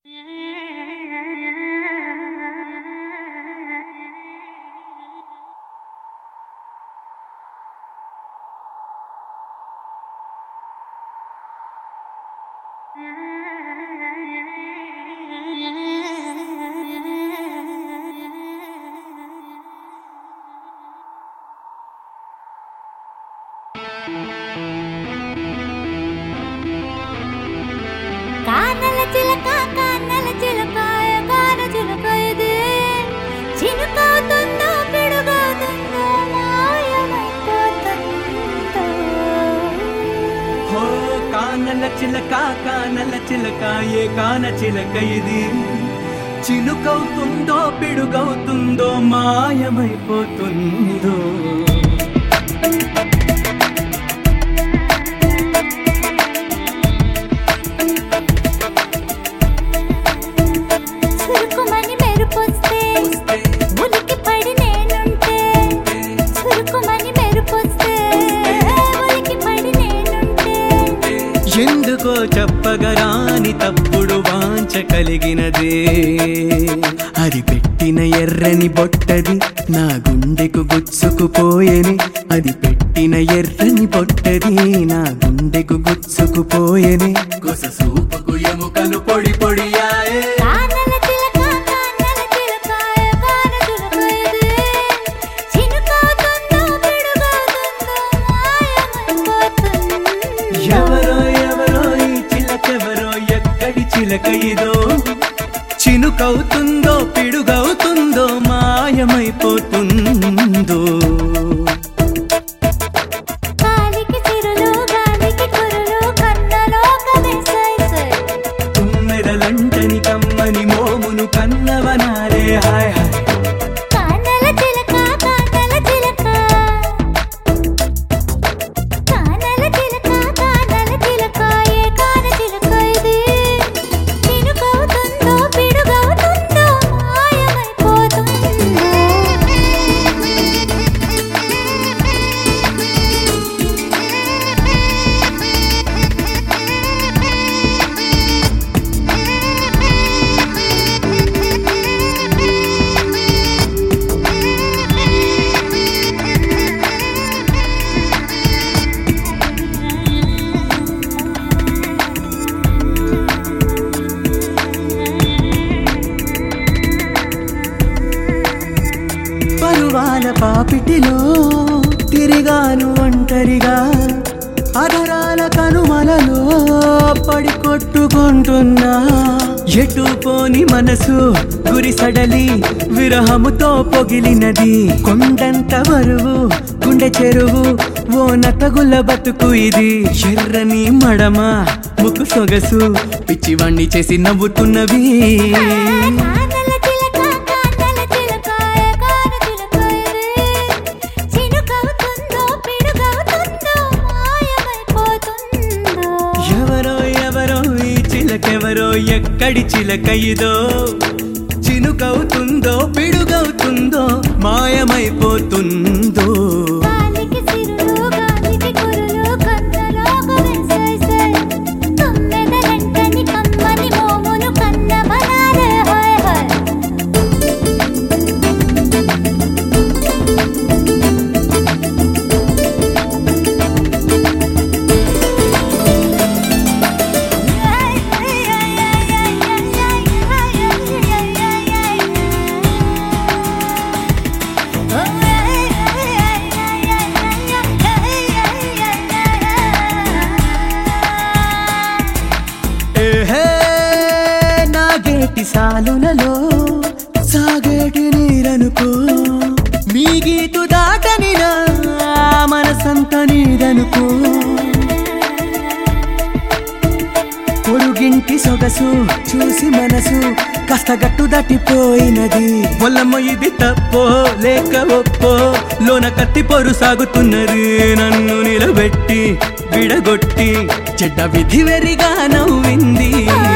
కానల చిలక కానల చిలక కాన చిలక ఇది చినుకవుతుందో పిడుగవుతుందో మాయమైపోతుందో హో కానల చిలక కానల చిలక ఏ కాన చిలక ఇది చిలుకవుతుందో పిడుగవుతుందో మాయమైపోతుందో చురుకుమని మెరుపొస్తే ఉలికి పడి నేనుంటే చురుకుమని మెరుపొస్తే ఉలికి పడి నేనుంటే ఎందుకో చెప్పగరాని తప్పుడు వాంచ కలిగినదే అది పెట్టిన ఎర్రని బొట్టది నా గుండెకు గుచ్చుకుపోయేని అది పెట్టిన ఎర్రని బొట్టది నా గుండెకు గుచ్చుకుపోయేని కొస సూపుకు ఎముకలు పొడి పొడియాయే కానల చిలక కానల చిలక కాన చిలక ఇది చినుకవుతుందో పిడుగవుతుందో మాయమైపోతుందో ఎవరో ఎవరో ఈ చిలకెవరో ఎక్కడి చిలక ఇదో చినుకవుతుందో పిడుగవుతుందో మాయమైపోతుందో గాలికి చిరులు గాలికి కురులు కన్నలోకమే సై సై తుమ్మెదలంటని కమ్మని మోమును కన్నవనారే హాయ్ హాయ్ కానల చిలక కానల చిలక కానల చిలక కానల చిలక ఏ కాన చిలక ఇది చినుకవుతుందో పిడుగవుతుందో మాయమైపోతుందో పరువాల పాపిటిలో తిరిగాను ఒంటరిగా అధరాల కనుమలలో పడి కొట్టుకుంటున్నా ఎటు పోని మనసు గురి సడలి విరహముతో పొగిలినది కొండంత బరువు గుండె చెరువు ఓ నతగుల బతుకు ఇది ఎర్రని మడమ ముక్కు సొగసు పిచ్చివాణ్ణి చేసి నవ్వుతున్నవి కానల చిలక కానల చిలక ఏ కాన చిలక ఇది చినుకవుతుందో పిడుగవుతుందో మాయమైపోతుందో ఎవరో ఎవరో ఈ చిలకెవరో ఎక్కడి చిలక ఇదో చినుకవుతుందో పిడుగవుతుందో మాయమైపోతుందో గాలికి సిరులు గాలికి కురులు కన్నలోకమే సై సై తుమ్మెదలంటని కమ్మని మోములు కన్నమనాలే హాయ్ హాయ్ ఏహే నాగేటి సాలులలో సాగేటి నీరనుకో మీ గీతు దాటని నా మనసంత నీదనుకో పొరుగింటి సొగసు చూసి మనసు కాస్త గట్టు దాటిపోయినది పొలము ఇది తప్పో లేక ఒప్పో లోన కత్తి పొరు సాగుతున్నది నన్ను నిలబెట్టి విడగొట్టి చెడ్డ విధి వెరిగా నవ్వింది ఆ